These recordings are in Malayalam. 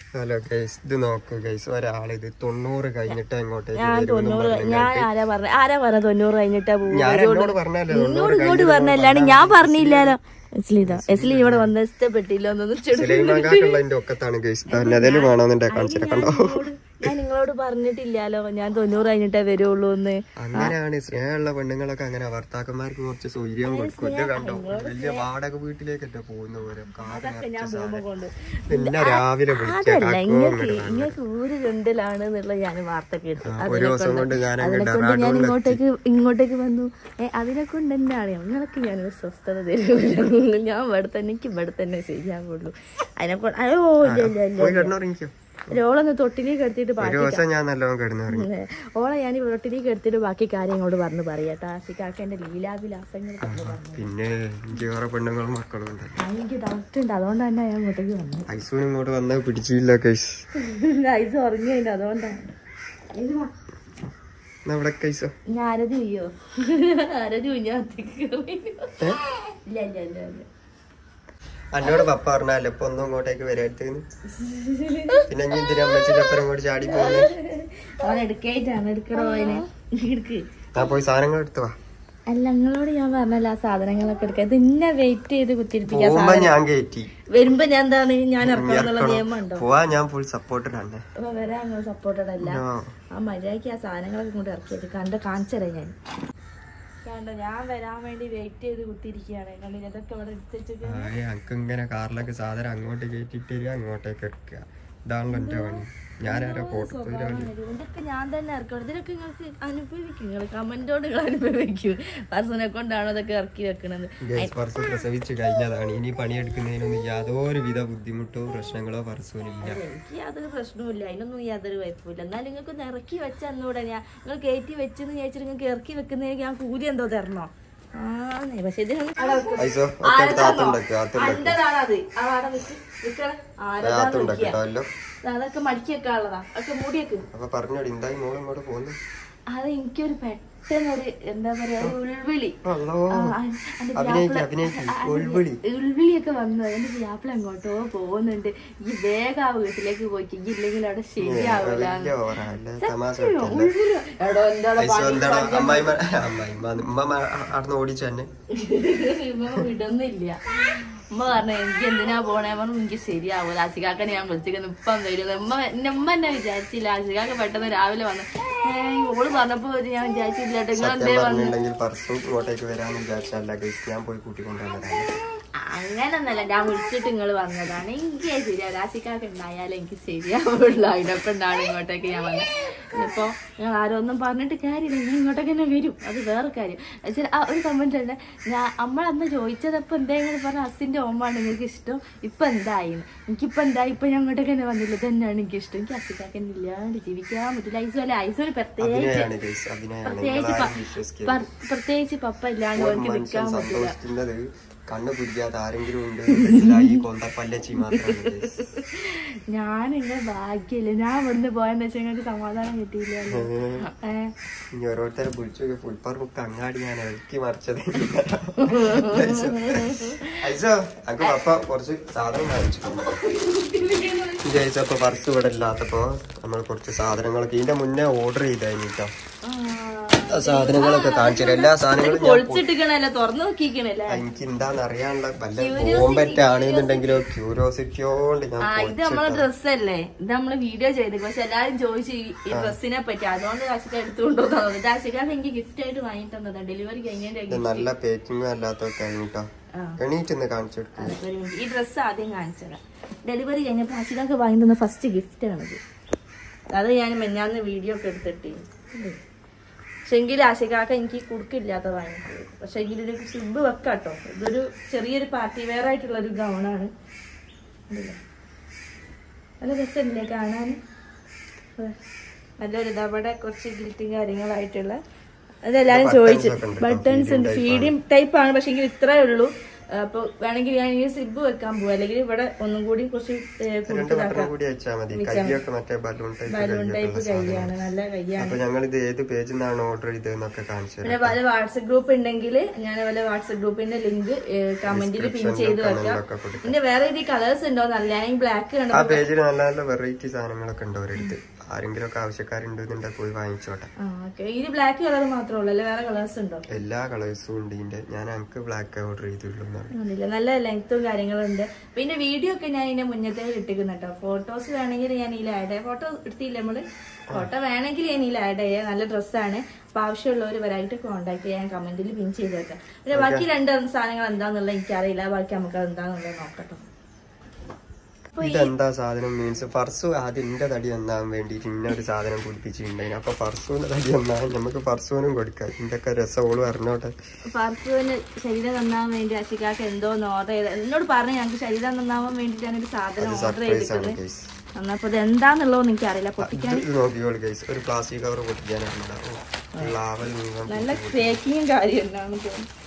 ഹലോ ഗൈസ് ഇത് നോക്കൂ ഗൈസ് ഒരാൾ ഇത് തൊണ്ണൂറ് കഴിഞ്ഞിട്ട് എങ്ങോട്ടേക്ക് ഞാൻ വരുമെന്നും തൊണ്ണൂറ് പറഞ്ഞ് ഞാൻ ആരാ പറഞ്ഞ ആരാ പറഞ്ഞ തൊണ്ണൂറ് കഴിഞ്ഞിട്ടാ ഞാൻ പോകും എന്നോട് പറഞ്ഞല്ലോ എന്നോട് ഇങ്ങോട്ട് പറഞ്ഞല്ലാണ് ഞാൻ പറഞ്ഞില്ലാലോ എസ്ലി ഇതാ എസ്ലി ഇവിടെ വന്ന് ഇഷ്ടപ്പെട്ടില്ല എന്നൊന്നും ചെടു സുലൈമാക്കാക്കുള്ളതിന്റെ ഒക്കത്താണ് ഗൈസ് അതേലും വേണമെന്നുണ്ടെ കാണിച്ചിട്ട് കണ്ടോ ഞാൻ നിങ്ങളോട് പറഞ്ഞിട്ടില്ലാലോ ഞാൻ തൊണ്ണൂറ് കഴിഞ്ഞിട്ടേ വരുള്ളൂ എന്ന് അങ്ങനെയാണ് സ്നേഹമുള്ള പെണ്ണുങ്ങളൊക്കെ അങ്ങനെ ഭർത്താക്കന്മാർക്ക് കുറച്ച് സൗകര്യം കൊടുക്കും ഇത് കണ്ടോ വലിയ വാടക വീട്ടിലേക്കല്ലേ പോകുന്ന പോലെ കാറ് നിറച്ച സാധനം. പിന്നെ രാവിലെ വിളിക്കുക അതല്ല കാക്കോ ഇങ്ങക്ക് ഇങ്ങട് വന്ന്. ഇങ്ങക്ക് ഊര് ചുണ്ടിലാണ് എന്നുള്ള ഞാൻ വാർത്ത കേട്ടു ആ, അതിനെ ഒരു ദിവസം കൊണ്ട് ഞാൻ അതിനെ അങ്ങ് കൊണ്ട് ഞാൻ ഡെറാഡൂണിലെത്തി. ഇങ്ങോട്ടേക്ക് ഇങ്ങോട്ടേക്ക് വന്നു ഏ അതിനെ കൊണ്ട് തന്നെയാണ് നിങ്ങൾക്ക് ഞാനൊരു സ്വസ്ഥത തരുള്ളൂ ഞാൻ ഇവിടെ തന്നെ എനിക്ക് ഇവിടെ തന്നെ ചെയ്യാവുള്ളൂ അതിനെ കൊണ്ട് അയ്യോ ഇല്ല ഇല്ല ഇല്ല പോയി കിടന്നുറങ്ങിക്കോ ഓളൊന്ന് തൊട്ടിലേക്ക് എടുത്തിട്ട് ഒരു ബാക്കി ദിവസം ഞാൻ നല്ലോണം കിടന്നുറങ്ങി ഉം. ഓളെ ഞാൻ തൊട്ടിലേക്ക് എടുത്തിട്ട് ബാക്കി കാര്യങ്ങളോട് പറഞ്ഞു പറയാട്ടോ ആശിക്കാക്ക് എന്റെ ലീലാവിലാസങ്ങൾ പറഞ്ഞു പറഞ്ഞു പിന്നെ എനിക്ക് വേറെ പെണ്ണുങ്ങളും മക്കളും ഉണ്ട് ആ, എനിക്ക് ഡൗട്ട് ഉണ്ട് അതുകൊണ്ട് തന്നെ ഞാൻ ഇങ്ങോട്ടേക്ക് വന്നു ഐസൂന് ഇങ്ങോട്ട് വന്നാൽ പിടിച്ചില്ല കൈസ് ഐസ് ഉറങ്ങിയില്ല അതുകൊണ്ടാണ് ഇത് വാ. എന്നാ ഇവിടെ കൈസോ ഞാൻ ആരതി ഉയ്യോ ആരതി ഉയ്യാത്തേക്ക് ഇല്ല ഇല്ല ഇല്ല ഇല്ല എന്നോട് പപ്പ പറഞ്ഞാലേ ഇപ്പൊ ഒന്നും ഇങ്ങോട്ടേക്ക് വരാത്തേന്ന് പിന്നെ ഇനി ഇതിന് അമ്മച്ചിന്റെ അപ്പുറം ഇങ്ങോട്ട് ചാടി പോകുന്നു അവൻ എടുക്കായിട്ടാണ് എടുക്കണോ അതിനെ എടുക്ക് ഞാൻ പോയി സാധനങ്ങൾ എടുത്തു വാ അല്ല നിങ്ങളോട് ഞാൻ പറഞ്ഞല്ല ആ സാധനങ്ങളൊക്കെ എടുക്കാൻ ഇത് ഇന്നെ വെയിറ്റ് ചെയ്ത് കുത്തിരിപ്പിക്കാൻ പോകുമ്പോ ഞാൻ കയറ്റി വരുമ്പോ ഞാൻ എന്താണ് ഞാൻ ഇറക്കാന്നുള്ള നിയമം ഉണ്ടോ പോവാ ഞാൻ ഫുൾ സപ്പോർട്ടഡാണ് അപ്പൊ വരാൻ നിങ്ങൾ സപ്പോർട്ടഡ് അല്ല ആ മര്യാദക്ക് ആ സാധനങ്ങളൊക്കെ കൊണ്ട് ഇറക്കിയത് കണ്ട് കാണിച്ചതരാം ഞാൻ കണ്ടോ ഞാൻ വരാൻ വേണ്ടി വെയിറ്റ് ചെയ്ത് കുത്തിയിരിക്കുകയാണ് കണ്ടില്ല ഇതൊക്കെ ഇവിടെ എടുത്തിട്ട് ഞങ്ങൾക്ക് ഇങ്ങനെ കാറിലൊക്കെ സാധനം അങ്ങോട്ട് കയറ്റിട്ട് തരിക അങ്ങോട്ടേക്ക് ഇറക്കുക ഇതാണല്ലോ എന്റെ പണി ഞാനാരോ പോട്ടു ഇതൊക്കെ ഞാൻ തന്നെ ഇറക്കണം ഇതിലൊക്കെ നിങ്ങൾക്ക് അനുഭവിക്കും നിങ്ങൾ കമന്റോട് നിങ്ങൾ അനുഭവിക്കും പർസനെ കൊണ്ടാണോ ഇതൊക്കെ ഇറക്കി വെക്കണത് പർസ് പ്രസവിച്ച് കഴിഞ്ഞതാണ് ഇനി പണിയെടുക്കുന്നതിനൊന്നും യാതൊരു വിധ ബുദ്ധിമുട്ടോ പ്രശ്നങ്ങളോ പർസുവിനില്ല എനിക്ക് യാതൊരു പ്രശ്നവുമില്ല അതിനൊന്നും യാതൊരു കുഴപ്പമില്ല എന്നാൽ നിങ്ങൾക്ക് ഒന്ന് ഇറക്കി വെച്ച എന്നൂടെ ഞാൻ നിങ്ങൾ കയറ്റി വെച്ചെന്ന് ചോദിച്ചിട്ട് നിങ്ങൾക്ക് ഇറക്കി വെക്കുന്നതിന് ഞാൻ കൂലി എന്തോ തരണോ ആ പക്ഷെ ഇത് ഐസോ ഒക്കെ താത്തുണ്ടാക്കുക താത്തുണ്ടാക്കുക അൻ്റെതാണത് ആ അവിടെ നിൽക്ക് നിൽക്കണം ആരതാ നോക്കിയാ താത്തുണ്ടാക്കട്ടോ അല്ലോ അതൊക്കെ മടക്കി വെക്കാനുള്ളതാ അതൊക്കെ മൂടിയേക്ക് അപ്പൊ പറഞ്ഞോടി എന്തായി മോള് ഇങ്ങോട്ട് പോകുന്നു അത് എനിക്കൊരു പെട്ടെന്നൊരു എന്താ പറയാ ഒരു ഉൾവിളി അല്ലോ ആ, എന്റെ അഭിനയിക്ക് വ്യാപ്പിള- അഭിനയിക്ക് ആ, ആ, ഉൾവിളി ഉൾവിളിയൊക്കെ വന്നു എന്റെ വ്യാപ്പിള എങ്ങോട്ടോ പോകുന്നുണ്ട് ഈ വേഗം ആ വീട്ടിലേക്ക് പോയിക്ക് ഈ ഇല്ലെങ്കിൽ അവിടെ ശരിയാവൂല വലിയ ഓറല്ലേ തമാശ ഉൾവിളി എടോ എന്താ ഐസോ എന്താണ് അമ്മായിമ്മ അമ്മായിമ്മ ഉമ്മ അവിടുന്ന് ഓടിച്ചു തന്നെ ഇവൻ വിടുന്നില്ല ഉമ്മ പറഞ്ഞു എനിക്ക് എന്തിനാ പോണേ പറഞ്ഞു എനിക്ക് ശരിയാവൂല ആശികാക്കനെ ഞാൻ വിളിച്ചിരിക്കുന്നു ഇപ്പം വരും ഉമ്മ എന്നെ ഉമ്മ എന്നെ വിചാരിച്ചില്ല ആശികാക്ക പെട്ടെന്ന് രാവിലെ വന്നു ഏഹ് ഓള് പറഞ്ഞപ്പോ ഒരു ഞാൻ വിചാരിച്ചില്ല കേട്ടോ നിങ്ങൾ എന്തേ സത്യം വന്നു പറഞ്ഞിട്ടുണ്ടെങ്കിൽ പർസും ഇങ്ങോട്ടേക്ക് വരാന്ന് വിചാരിച്ചല്ല ഗൈസ് ഞാൻ പോയി കൂട്ടിക്കൊണ്ടുവന്നതാണ് അങ്ങനൊന്നല്ല ഞാൻ വിളിച്ചിട്ട് നിങ്ങൾ വന്നതാണ് എനിക്ക് ശരിയാവും രാശിക്കാർക്ക് ഉണ്ടായാലും എനിക്ക് ശരിയാവുള്ളൂ അതിനൊപ്പം ഇങ്ങോട്ടേക്ക് ഞാൻ വന്നത് ഇപ്പോ നിങ്ങൾ ആരും ഒന്നും പറഞ്ഞിട്ട് കാര്യമില്ല ഞാൻ ഇങ്ങോട്ടേക്ക് തന്നെ വരും അത് വേറെ കാര്യം വെച്ചാൽ ആ ഒരു കമന്റ് ഉണ്ട് ഞാൻ നമ്മൾ അന്ന് ചോദിച്ചതപ്പോ എന്തെങ്കിലും പറഞ്ഞ അസിന്റെ ഓമാണ് നിങ്ങൾക്ക് ഇഷ്ടം ഇപ്പൊ എന്തായി എനിക്കിപ്പോ എന്തായി ഇപ്പൊ ഞാൻ ഇങ്ങോട്ടേക്ക് തന്നെ വന്നില്ല ഇതന്നെയാണ് എനിക്ക് ഇഷ്ടം എനിക്ക് അസിക്കാക്കന്നെ ഇല്ലാണ്ട് ജീവിക്കാൻ പറ്റില്ല ഐസോല ഐസോല് പ്രത്യേകിച്ച് അഭിനയാണ് ഗൈസ് അഭിനയാണ് പ്രത്യേകിച്ച് പ- നിങ്ങളാരും വിശ്വസിക്കരുത് പ- പ്രത്യേകിച്ച് പപ്പ ഇല്ലാണ്ട് ഒരു എനിക്ക് മനുഷ്യൻ നിൽക്കാൻ പറ്റില്ല സന്തോഷിക്കുന്നത് കണ്ണു പിടിക്കാത്ത ആരെങ്കിലും ഉണ്ട് എന്നുണ്ടെങ്കിൽ ആ ഈ കൊന്തപ്പല്ലച്ചി മാത്രമാണ് guys. ഞാൻ ഇങ്ങനെ ഭാഗ്യമില്ല ഞാൻ ഇവിടുന്ന് പോയെന്ന് വെച്ചാൽ നിങ്ങൾക്ക് സമാധാനം കിട്ടിയില്ലല്ലോ ഏ ഇനി ഓരോരുത്തരെ വിളിച്ചു ഫുൾപ്പറമ്പ് അങ്ങാടി ഞാൻ ഇറക്കി മറിച്ചത് ഐസോ അനക്ക് പപ്പ കുറച്ച് സാധനം വാങ്ങിച്ചു ജയിച്ചപ്പോ പർസ് ഇവിടെ ഇല്ലാത്തപ്പോ നമ്മൾ കുറച്ച് സാധനങ്ങളൊക്കെ ഇതിന്റെ മുന്നേ ഓർഡർ ചെയ്തായിരുന്നു ആ സാധനങ്ങളൊക്കെ കാണിച്ചു തരാം. എല്ലാ സാധനങ്ങളും ഞാൻ പൊളിച്ചിട്ടിക്കണല്ലേ തുറന്നു നോക്കിക്കണല്ലേ എനിക്ക് എന്താന്ന് അറിയാനുള്ള വല്ല ബോംബറ്റാണെന്നുണ്ടെങ്കിലോ ക്യൂരിയോസിറ്റിയോണ്ട് ഞാൻ ആ ഇത് നമ്മളെ ഡ്രസ്സല്ലേ ഇത് നമ്മള് വീഡിയോ ചെയ്തു പക്ഷെ എല്ലാരും ചോദിച്ചു ഈ- ഈ ഡ്രസ്സിനെ പറ്റി അതുകൊണ്ട് ആശിക എടുത്തുകൊണ്ടോ തോന്നുന്നു ആശികാണ് എനിക്ക് ഗിഫ്റ്റ് ആയിട്ട് വാങ്ങി തന്നതാ ഡെലിവറി കഴിഞ്ഞതിന്റെ ഇത് നല്ല പേക്കിങ്ങും അല്ലാത്തൊക്കെ കഴിഞ്ഞിട്ടോ ആ. എണീറ്റ് ഒന്ന് കാണിച്ചു കൊടുക്കും അതെ, ഒരു minute. ഈ ഡ്രസ്സ് ആദ്യം കാണിച്ചതാ ഡെലിവറി കഴിഞ്ഞപ്പോൾ ആശികാക്ക് വാങ്ങി തന്ന ഫസ്റ്റ് ഗിഫ്റ്റ് ആണിത് അത് ഞാൻ മെഞ്ഞാന്ന് വീഡിയോ ഒക്കെ എടുത്തിട്ട് പക്ഷെ എങ്കിൽ ആശികാക്ക എനിക്ക് കുടുക്കില്ലാത്ത വാങ്ങിയത് പക്ഷെ എങ്കിൽ ഇതിലേക്ക് സിബ് വെക്കാട്ടോ ഇതൊരു ചെറിയൊരു പാർട്ടി വെയർ ആയിട്ടുള്ള ഒരു ഗൗണാണ് കണ്ടില്ലേ? നല്ല രസമില്ലേ കാണാൻ അതെ. നല്ലൊരു ഇതാ ഇവിടെ കുറച്ച് ഗ്ലിറ്റും കാര്യങ്ങളായിട്ടുള്ള അതെല്ലാരും ചോദിച്ചു ഒക്കെ ഉണ്ട് ബട്ടൺസ് ഉണ്ട് ഫീഡിങ് ടൈപ്പ് ആണ് പക്ഷെ എങ്കിൽ ഇത്രേ ഉള്ളൂ അപ്പൊ വേണമെങ്കിൽ ഞാൻ ഈ സിബ് വെക്കാൻ പോവാ അല്ലെങ്കിൽ ഇവിടെ ഒന്നും കൂടി കുറച്ച് രണ്ട് ബട്ടൺ കൂടി വെച്ചാൽ മതി കയ്യൊക്കെ മറ്റേ ബലൂൺ ടൈപ്പ് ബലൂൺ ടൈപ്പ് കയ്യൊക്കെ കൈയാണ് നല്ല കൈയാണ് അപ്പൊ ഞങ്ങൾ ഇത് ഏത് പേജിൽ നിന്നാണ് ഓർഡർ ചെയ്തതെന്നൊക്കെ കാണിച്ചു തരാം പിന്നെ വല്ല വാട്സപ്പ് ഗ്രൂപ്പ് ഉണ്ടെങ്കിൽ ഞാൻ വല്ല വാട്സപ്പ് ഗ്രൂപ്പിന്റെ ലിങ്ക് കമന്റിൽ പിൻ ചെയ്ത് വെക്കാം കമന്റിലൊക്കെ കൊടുക്കാം പിന്നെ വേറെ ഇത് കളേഴ്സ് ഉണ്ടോ നല്ല ഞാൻ ബ്ലാക്ക് ആ കണ്ടപ്പോ പേജിൽ നല്ല നല്ല വെറൈറ്റി സാധനങ്ങളൊക്കെ ഉണ്ട് അവരടുത്ത് ആരെങ്കിലും ഒക്കെ ആവശ്യക്കാരുണ്ടെന്നുണ്ടെങ്കിൽ പോയി വാങ്ങിച്ചോട്ടെ ആ ഓക്കെ ഇത് ബ്ലാക്ക് കളർ മാത്രമേ ഉള്ളൂ അല്ലെ വേറെ കളേഴ്സ് ഉണ്ടോ എല്ലാ കളേഴ്സും ഉണ്ട് ഇതിന്റെ ഞാൻ എനിക്ക് ബ്ലാക്ക് ഓർഡർ ചെയ്തിട്ടുള്ളൂ എന്നാണ് ഒന്നുമില്ല നല്ല ലെങ്ത്തും കാര്യങ്ങളുണ്ട് പിന്നെ വീഡിയോ ഒക്കെ ഞാൻ ഇതിന്റെ മുന്നത്തെ ഇട്ടിരിക്കുന്നു കേട്ടോ ഫോട്ടോസ് വേണമെങ്കിൽ ഞാൻ ഇതിൽ ആഡ് ചെയ്യാം ഫോട്ടോ എടുത്തില്ല നമ്മള് ഫോട്ടോ വേണമെങ്കിൽ ഞാൻ ഇതിൽ ആഡ് ചെയ്യാം നല്ല ഡ്രസ്സാണ് അപ്പൊ ആവശ്യമുള്ളവർ വരായിട്ട് കോൺടാക്ട് ചെയ്യാൻ കമന്റിൽ പിൻ ചെയ്ത് വെക്കാം പിന്നെ ബാക്കി രണ്ട് സാധനങ്ങൾ എന്താന്നുള്ളത് എനിക്കറിയില്ല ബാക്കി നമുക്ക് അത് എന്താന്നുള്ളത് നോക്കട്ടോ ഇതെന്താ സാധനം മീൻസ് ഫർസു ആദ്യം എന്റെ തടി ഒന്നാൻ വേണ്ടിയിട്ട് ഇന്ന ഒരു സാധനം കുടിപ്പിച്ചിട്ടുണ്ടായിരുന്നു അപ്പൊ ഫർസുവിന്റെ തടി ഒന്നാൻ നമുക്ക് ഫർസുവിനും കൊടുക്കാം ഇതിന്റെയൊക്കെ രസോള് അറിഞ്ഞോട്ടെ പർപ്പുവിന് ശരീരം നന്നാവാൻ വേണ്ടി അശികാക്ക് എന്തോന്ന് ഓർഡർ ചെയ്ത് എന്നോട് പറഞ്ഞു ഞങ്ങൾക്ക് ശരീരം നന്നാവാൻ വേണ്ടിയിട്ടാണ് ഒരു സാധനം ഓർഡർ സർപ്രൈസ് ആണ് ചെയ്തിട്ടുണ്ട് ഗൈസ് അപ്പൊ ഇത് എന്താന്നുള്ളത് എനിക്കറിയില്ല പൊട്ടിക്കാൻ ഇത് നോക്കിയോളൂ ഗൈസ് ഒരു പ്ലാസ്റ്റിക് കവർ പൊട്ടിക്കാനാണ് ലാവൽ നീങ്ങാൻ നല്ല പേക്കിങ്ങും കാര്യം ഉണ്ടാവും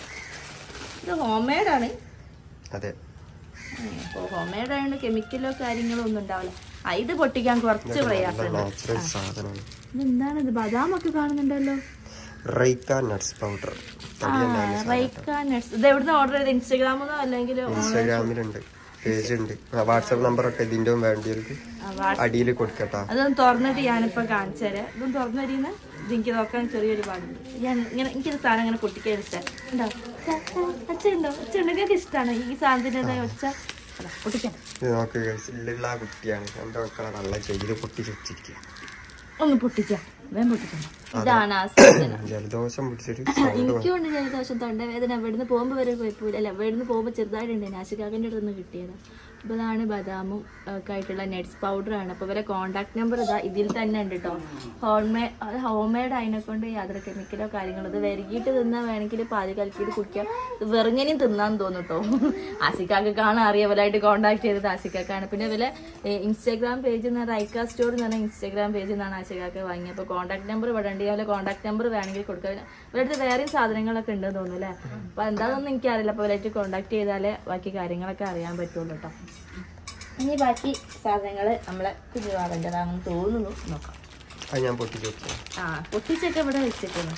ഇത് ഹോം മെയ്ഡാണ് അതെ അപ്പോൾ ഹോം മെയ്ഡ് ആയതുകൊണ്ട് കെമിക്കലോ കാര്യങ്ങളോ ഒന്നും ഉണ്ടാവില്ല ആ, ഇത് പൊട്ടിക്കാൻ കുറച്ച് പ്രയാസമുണ്ട് നാച്ചുറൽ സാധനമാണ് ഇതെന്താണ് ഇത് ബദാമൊക്കെ കാണുന്നുണ്ടല്ലോ Raika nuts powder Raika nuts ഇത് എവിടുന്ന് ഓർഡർ ചെയ്ത് ഇൻസ്റ്റാഗ്രാമിന്നോ അല്ലെങ്കിൽ ഇൻസ്റ്റാഗ്രാമിലുണ്ട് പേജ് ഉണ്ട് വാട്സാപ്പ് നമ്പർ ഒക്കെ ഇതിന്റെ വേണ്ടിയവർക്ക് അടിയിൽ കൊടുക്കട്ടാ അതൊന്ന് തുറന്നിട്ട് ഞാനിപ്പോ കാണിച്ചു തരാം ഇതൊന്ന് തുറന്നു തരീന്ന് ഇത് എനിക്ക് നോക്കാൻ ചെറിയൊരു പാടുണ്ട് ഞാൻ ഇങ്ങനെ എനിക്കൊരു സാധനം ഇങ്ങനെ പൊട്ടിക്കാൻ ഇഷ്ടം ഉണ്ടോ അച്ഛനുണ്ടോ അച്ഛനുണ്ടെങ്കിൽ ഇഷ്ടമാണ് ഈ സാധനത്തിന്റെ ഒച്ച അതാ, പൊട്ടിക്കാൻ ഇത് നോക്ക് guys. ഉള്ളിലുള്ള ആ കുട്ടിയാണ് എന്റെ മക്കളെ നല്ല ചെയ്ത് പൊട്ടിച്ച് വെച്ചിരിക്കുക ഒന്ന് പൊട്ടിക്കാം വേഗം പൊട്ടിക്കണം ഇതാണ് ആ സാധനം ജലദോഷം പിടിച്ചൊരു സൗണ്ട് എനിക്കും ഉണ്ട് ജലദോഷം തൊണ്ടവേദന ഇവിടുന്ന് പോകുമ്പോൾ വരെ കുഴപ്പമില്ല അല്ല ഇവിടുന്ന് പോകുമ്പോൾ ചെറുതായിട്ടുണ്ട് നാശികാക്കൻ്റെ അടുത്ത് നിന്ന് കിട്ടിയത് അപ്പോൾ ഇതാണ് ബദാമും ഒക്കെ ആയിട്ടുള്ള നെറ്റ്സ് പൗഡറാണ് അപ്പോൾ ഇവരെ കോൺടാക്ട് നമ്പർ ഇതാ ഇതിൽ തന്നെ ഉണ്ട് കേട്ടോ ഹോം മെയ്ഡ് അത് ഹോം മെയ്ഡ് അതിനെ കൊണ്ട് യാതൊരു കെമിക്കലോ കാര്യങ്ങളോ ഇത് വെറുകിയിട്ട് തിന്നാൽ വേണമെങ്കിൽ പാല് കലക്കിയിട്ട് കുടിക്കാം ഇത് വെറുങ്ങനെയും തിന്നാന്ന് തോന്നും കേട്ടോ ആസിക്കാക്ക് കാണാൻ അറിയവരായിട്ട് കോൺടാക്ട് ചെയ്തത് ആസിക്കാക്കാണ് പിന്നെ ഇവരെ ഇൻസ്റ്റാഗ്രാം പേജിൽ നിന്ന് റൈക്ക സ്റ്റോർ എന്ന് പറഞ്ഞ ഇൻസ്റ്റാഗ്രാം പേജിൽ നിന്നാണ് ആശികാക്ക് വാങ്ങിയത് അപ്പോൾ കോൺടാക്ട് നമ്പർ ഇവിടെ ഉണ്ട് അതുപോലെ കോൺടാക്ട് നമ്പർ വേണമെങ്കിൽ കൊടുക്കാം ഇവരുടെ അടുത്ത് വേറെയും സാധനങ്ങളൊക്കെ ഉണ്ടെന്ന് തോന്നുന്നു അല്ലേ അപ്പോൾ എന്താണെന്നൊന്നും എനിക്കറിയില്ല അപ്പോൾ ഇവരായിട്ട് കോൺടാക്ട് ചെയ്താലേ ബാക്കി കാര്യങ്ങളൊക്കെ അറിയാൻ പറ്റുള്ളൂ കേട്ടോ ഇനി ബാക്കി സാധനങ്ങൾ നമ്മളെ കുഞ്ഞുവാടേണ്ടതാണെന്ന് തോന്നുന്നു നോക്കാം അത് ഞാൻ പൊട്ടിച്ച് വെച്ചു ആ പൊട്ടിച്ചൊക്കെ ഇവിടെ വെച്ചിട്ടുണ്ട്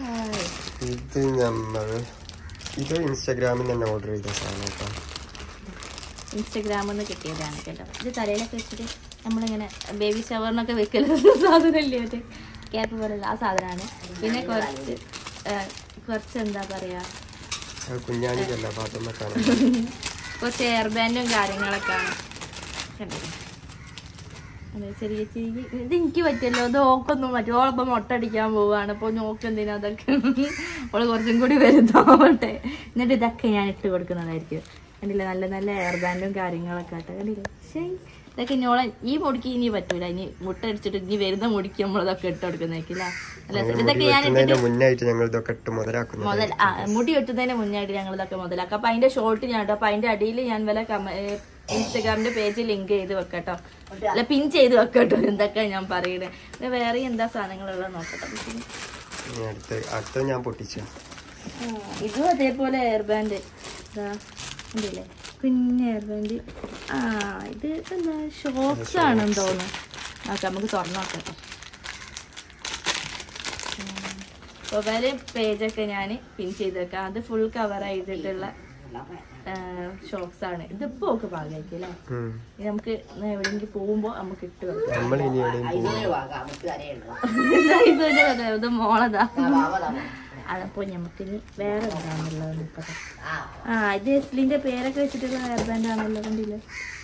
ഇത് നമ്മൾ ഇത് ഇൻസ്റ്റാഗ്രാമിൽ തന്നെ ഓർഡർ ചെയ്ത സാധനം കേട്ടോ ഇൻസ്റ്റഗ്രാമിൽ നിന്ന് കിട്ടിയതാണ് കേട്ടോ ഇത് തലയിലൊക്കെ വെച്ചിട്ട് നമ്മളിങ്ങനെ ബേബി ഷവറിനൊക്കെ വെക്കല് സാധനമല്ലേ മറ്റേ ക്യാപ്പ് പോലുള്ള ആ സാധനമാണ് പിന്നെ കുറച്ച് ആ, കുറച്ച് എന്താ പറയാ അത് കുഞ്ഞാണിക്കല്ല പാത്തുമ്മക്കാണ് കുറച്ച് എയർ ബാൻഡും കാര്യങ്ങളൊക്കെയാണ് കണ്ടില്ലേ അതെ ചെറിയ ചെറിയ ഇത് എനിക്ക് പറ്റിയല്ലോ ഇത് ഓക്കൊന്നും പറ്റും ഓളിപ്പം മുട്ട അടിക്കാൻ പോവുകയാണ് അപ്പോൾ നോക്ക് എന്തിനാ അതൊക്കെ ഓള് കുറച്ചും കൂടി വലുതാവട്ടെ എന്നിട്ട് ഇതൊക്കെ ഞാൻ ഇട്ട് കൊടുക്കുന്നതായിരിക്കും കണ്ടില്ലേ നല്ല നല്ല എയർ ബാൻഡും കാര്യങ്ങളൊക്കെ ആട്ടെ കണ്ടില്ലേ ശേ ഇതൊക്കെ ഇഞ്ഞോളെ ഈ മുടിക്ക് ഇനി പറ്റൂല ഇനി മുട്ട അടിച്ചിട്ട് ഇനി വരുന്ന മുടിക്ക് നമ്മളിതൊക്കെ ഇട്ട് കൊടുക്കുന്നേക്കില്ല അല്ല ഇതൊക്കെ ഞാൻ വെക്കുന്നതിന്റെ മുന്നായിട്ട് ഞങ്ങൾ ഇതൊക്കെ ഇട്ട് മുതലാക്കുന്നു മുതൽ ആ മുടി വെട്ടുന്നതിന് മുന്നായിട്ട് ഞങ്ങൾ ഇതൊക്കെ മുതലാക്കാം അപ്പൊ അതിന്റെ ഷോർട്ട് ഞാൻ ഇട്ടോ അപ്പൊ അതിന്റെ അടിയിൽ ഞാൻ വല്ല ഇൻസ്റ്റഗ്രാമിന്റെ പേജ് ലിങ്ക് ചെയ്ത് വെക്കട്ടോ അല്ല പിൻ ചെയ്ത് വെക്കട്ടോ എന്തൊക്കെ ഞാൻ പറയണേ പിന്നെ വേറെ എന്താ സാധനങ്ങളുള്ളത് നോക്കട്ടെ ഇനി അടുത്ത് അടുത്തത് ഞാൻ പൊട്ടിച്ച ആ, ഇതും അതേപോലെ എയർ ബാൻഡ് ഉണ്ടല്ലേ പിന്നെ എയർ ബാൻഡ് ആ ഇത് എന്താ ഷോക്സ് ആണെന്ന് തോന്നുന്നു ഓക്കെ നമുക്ക് തുറന്നു നോക്കട്ടെ മൊബൈല് പേജൊക്കെ ഞാൻ പിൻ ചെയ്ത് വെക്കാം അത് ഫുൾ കവർ ചെയ്തിട്ടുള്ള ഷോക്സ് ആണ് ഇതിപ്പോ ഒക്കെ പാകായിരിക്കും അല്ലേ ഇത് നമുക്ക് എവിടെയെങ്കിലും പോകുമ്പോ നമുക്ക് ഇട്ട് വെക്കാം നമ്മൾ ഇനി എവിടെയും പോകും ഇതാ ഇത് ഒരു കഥ, ഇത് മോളതാ അതപ്പോ നമുക്ക് ഇനി വേറെ എന്താണുള്ളത് നോക്കട്ടെ ആ ഇത് എസ്ലിന്റെ പേരൊക്കെ വെച്ചിട്ടുള്ള ഹെയർ ബാൻഡ് ആണല്ലോ കണ്ടില്ലേ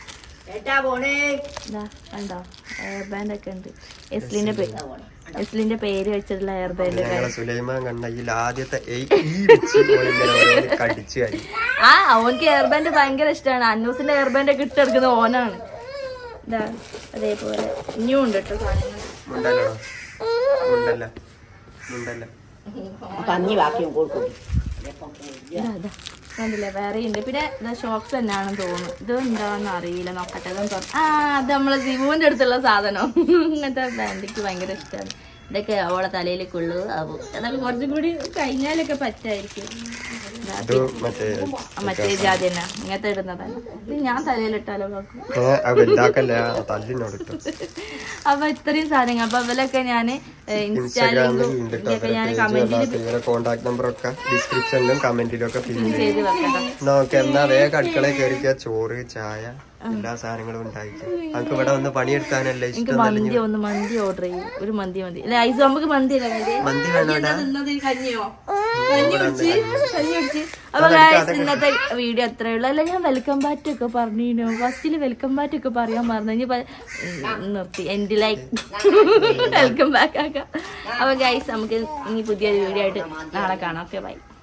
ഇതാ കണ്ടോ ഹെയർ ബാൻഡ് ഒക്കെ ഉണ്ട് എസ്ലിന്റെ പേര് എസ്ലിന്റെ പേര് വെച്ചിട്ടുള്ള ഹെയർ ബാൻഡ് ഒക്കെ ഞങ്ങളെ സുലൈമാൻ കണ്ട ഈ ആദ്യത്തെ എയ് ഈ വെച്ച് ഇങ്ങനെ ഓരോന്ന് കടിച്ചു കഴി ആ അവനക്ക് ഹെയർ ബാൻഡ് ഭയങ്കര ഇഷ്ടമാണ് അന്നൂസിന്റെ ഹെയർ ബാൻഡ് ഒക്കെ ഇട്ടെടുക്കുന്ന ഓനാണ് ഇതാ അതേപോലെ ഇനിയും ഉണ്ട് കേട്ടോ സാധനങ്ങൾ മുണ്ടല്ലോ മുണ്ടല്ല മുണ്ടല്ല കഞ്ഞി ബാക്കിയും കൊടുക്കും ഇതാ, ഇതാ. കണ്ടില്ലേ വേറെ ഉണ്ട് പിന്നെ ഇതാ ഷോക്സ് തന്നെയാണെന്ന് തോന്നുന്നു ഇത് എന്താണെന്ന് അറിയില്ല നോക്കട്ടെ ഇതൊന്ന് തുറ- ആ അത് നമ്മളെ സിമുവിന്റെ അടുത്തുള്ള സാധനം ഇങ്ങനത്തെ ബാൻഡിക്ക് ഭയങ്കര ഇഷ്ടമാണ് ഇതൊക്കെ അവളെ തലയിൽ കൊള്ളു ആവും അതൊക്കെ കുറച്ചും കൂടി കഴിഞ്ഞാലൊക്കെ പറ്റായിരിക്കും ഇത് മറ്റേ മറ്റേ ജാതി തന്നെ ഇങ്ങനത്തെ ഇടുന്നതല്ല ഇത് ഞാൻ തലയിലിട്ടാലോ നോക്കും ഏ, അത് വലുതാക്കല്ല തല്ലിനോട് ഇട്ടു അപ്പൊ ഇത്രയും സാധനങ്ങൾ അപ്പൊ അവലൊക്കെ ഞാൻ ഇൻസ്റ്റാഗ്രാമിൽ ഇൻസ്റ്റാലിങ്കും ഉണ്ട് ഇതൊക്കെ ഞാൻ പേജ് കമന്റിൽ ഇവരെ കോണ്ടാക്ട് നമ്പർ ഒക്കെ ഡിസ്ക്രിപ്ഷനിലും കമന്റിലും ഒക്കെ പിൻ ചെയ്യും ചെയ്ത് വെക്കണം നോക്കെ എന്നാ വേഗം അടുക്കളയിൽ കയറിക്ക ചോറ് ചായ എല്ലാ സാധനങ്ങളും ഉണ്ടായിരിക്കും നമുക്ക് ഇവിടെ ഒന്ന് പണിയെടുക്കാനല്ലേ എനിക്ക് ഇഷ്ടം നല്ല മന്തി ഒന്ന് മന്തി ഓർഡർ ചെയ്യും ഒരു മന്തി മതി അല്ലെ ഐസ് നമുക്ക് മന്തി അല്ലേ മതി? മന്തി വേണോടാ തിന്നത് കഞ്ഞിയോ കഞ്ഞി കുടിച്ച് കഞ്ഞി കുടിച്ച് അപ്പൊ guys, ഇന്നത്തെ വീഡിയോ അത്രേ ഉള്ളൂ അല്ല ഞാൻ വെൽക്കം ബാറ്റ് ഒക്കെ പറഞ്ഞു ഫസ്റ്റില് വെൽക്കം ബാറ്റ് ഒക്കെ പറയാൻ പറഞ്ഞു ഇനി പ- ഉം, നിർത്തി എൻഡ് ലൈക്ക് വെൽക്കം ബാക്ക് ആക്കാം അപ്പൊ ഗൈസ് നമുക്ക് ഇനി പുതിയൊരു വീഡിയോ ആയിട്ട് നാളെ കാണാം ഓക്കെ ബൈ